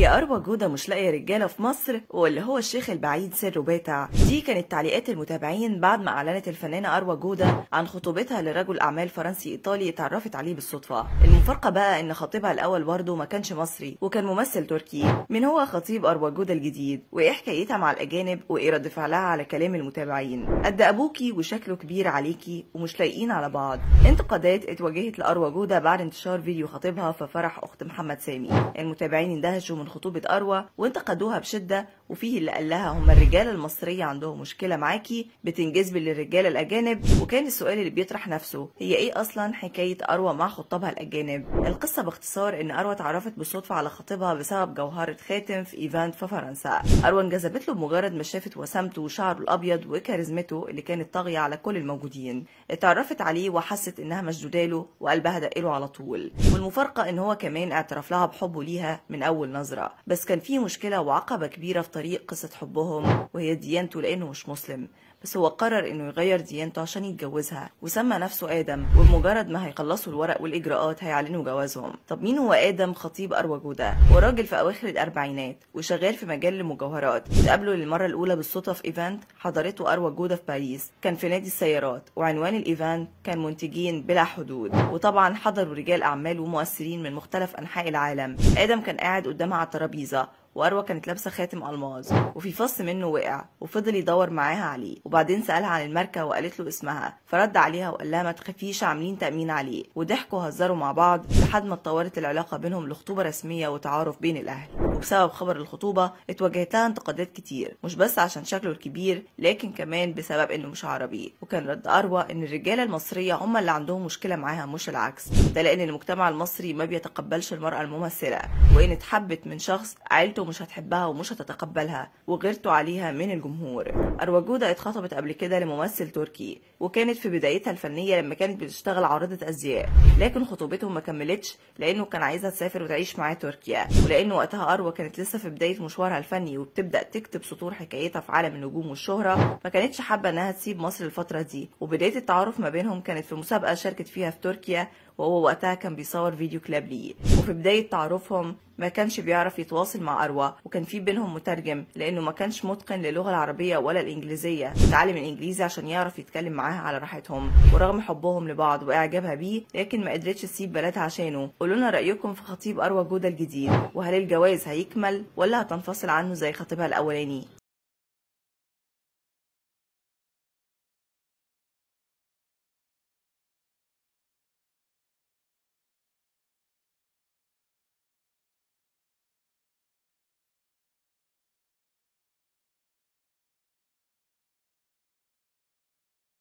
هي أروى جودة مش لاقية رجالة في مصر واللي هو الشيخ البعيد سره باتع دي كانت تعليقات المتابعين بعد ما أعلنت الفنانة أروى جودة عن خطوبتها لرجل أعمال فرنسي إيطالي اتعرفت عليه بالصدفة المفارقة بقى إن خطيبها الأول برضه ما كانش مصري وكان ممثل تركي من هو خطيب أروى جودة الجديد وإيه حكايتها مع الأجانب وإيه رد فعلها على كلام المتابعين قد أبوكي وشكله كبير عليكي ومش لايقين على بعض انتقادات اتوجهت لأروى جودة بعد انتشار فيديو خطيبها في فرح أخت محمد سامي المتابعين اندهشوا من خطوبة أروى وانتقدوها بشدة وفيه اللي قال لها هم الرجالة المصرية عندهم مشكلة معاكي بتنجذبي للرجالة الأجانب وكان السؤال اللي بيطرح نفسه هي إيه أصلا حكاية أروى مع خطابها الأجانب القصة باختصار إن أروى اتعرفت بالصدفة على خطيبها بسبب جوهرة خاتم في إيفنت في فرنسا أروى انجذبت له بمجرد ما شافت وسامته وشعره الأبيض وكاريزمته اللي كانت طاغية على كل الموجودين اتعرفت عليه وحست إنها مشدودة له وقلبها دقله على طول والمفارقة إن هو كمان اعترف لها بحبه ليها من أول نظرة بس كان في مشكلة وعقبة كبيرة في طريق قصة حبهم وهي ديانته لأنه مش مسلم بس هو قرر انه يغير ديانته عشان يتجوزها وسمى نفسه ادم وبمجرد ما هيخلصوا الورق والاجراءات هيعلنوا جوازهم طب مين هو ادم خطيب اروى جوده هو راجل في اواخر الاربعينات وشغال في مجال المجوهرات اتقابلوا للمره الاولى بالصدفه في ايفنت حضرته اروى جوده في باريس كان في نادي السيارات وعنوان الايفنت كان منتجين بلا حدود وطبعا حضروا رجال اعمال ومؤثرين من مختلف انحاء العالم ادم كان قاعد قدامها على الترابيزه واروى كانت لابسه خاتم الماظ وفي فص منه وقع وفضل يدور معاها عليه وبعدين سالها عن الماركه وقالت له اسمها فرد عليها وقال لها ما تخافيش عاملين تامين عليه وضحكوا وهزروا مع بعض لحد ما اتطورت العلاقه بينهم لخطوبه رسميه وتعارف بين الاهل وبسبب خبر الخطوبه اتوجهت لها انتقادات كتير مش بس عشان شكله الكبير لكن كمان بسبب انه مش عربي وكان رد اروى ان الرجاله المصريه هم اللي عندهم مشكله معاها مش العكس ده لان المجتمع المصري ما بيتقبلش المراه الممثله وان اتحبت من شخص عيلته مش هتحبها ومش هتتقبلها وغيرته عليها من الجمهور أروى جودة اتخطبت قبل كده لممثل تركي وكانت في بدايتها الفنية لما كانت بتشتغل عارضة أزياء لكن خطوبتهم ما كملتش لأنه كان عايزها تسافر وتعيش معاه تركيا ولأنه وقتها أروى كانت لسه في بداية مشوارها الفني وبتبدأ تكتب سطور حكايتها في عالم النجوم والشهرة ما كانتش حابة إنها تسيب مصر الفترة دي وبداية التعارف ما بينهم كانت في مسابقة شاركت فيها في تركيا وهو وقتها كان بيصور فيديو كلاب ليه وفي بداية تعارفهم ما كانش بيعرف يتواصل مع أروى وكان في بينهم مترجم لأنه ما كانش متقن للغة العربية ولا الإنجليزية اتعلم الإنجليزي عشان يعرف يتكلم معاها على راحتهم ورغم حبهم لبعض وإعجابها بيه لكن ما قدرتش تسيب بلدها عشانه قولوا لنا رأيكم في خطيب أروى جودة الجديد وهل الجواز هيكمل ولا هتنفصل عنه زي خطيبها الأولاني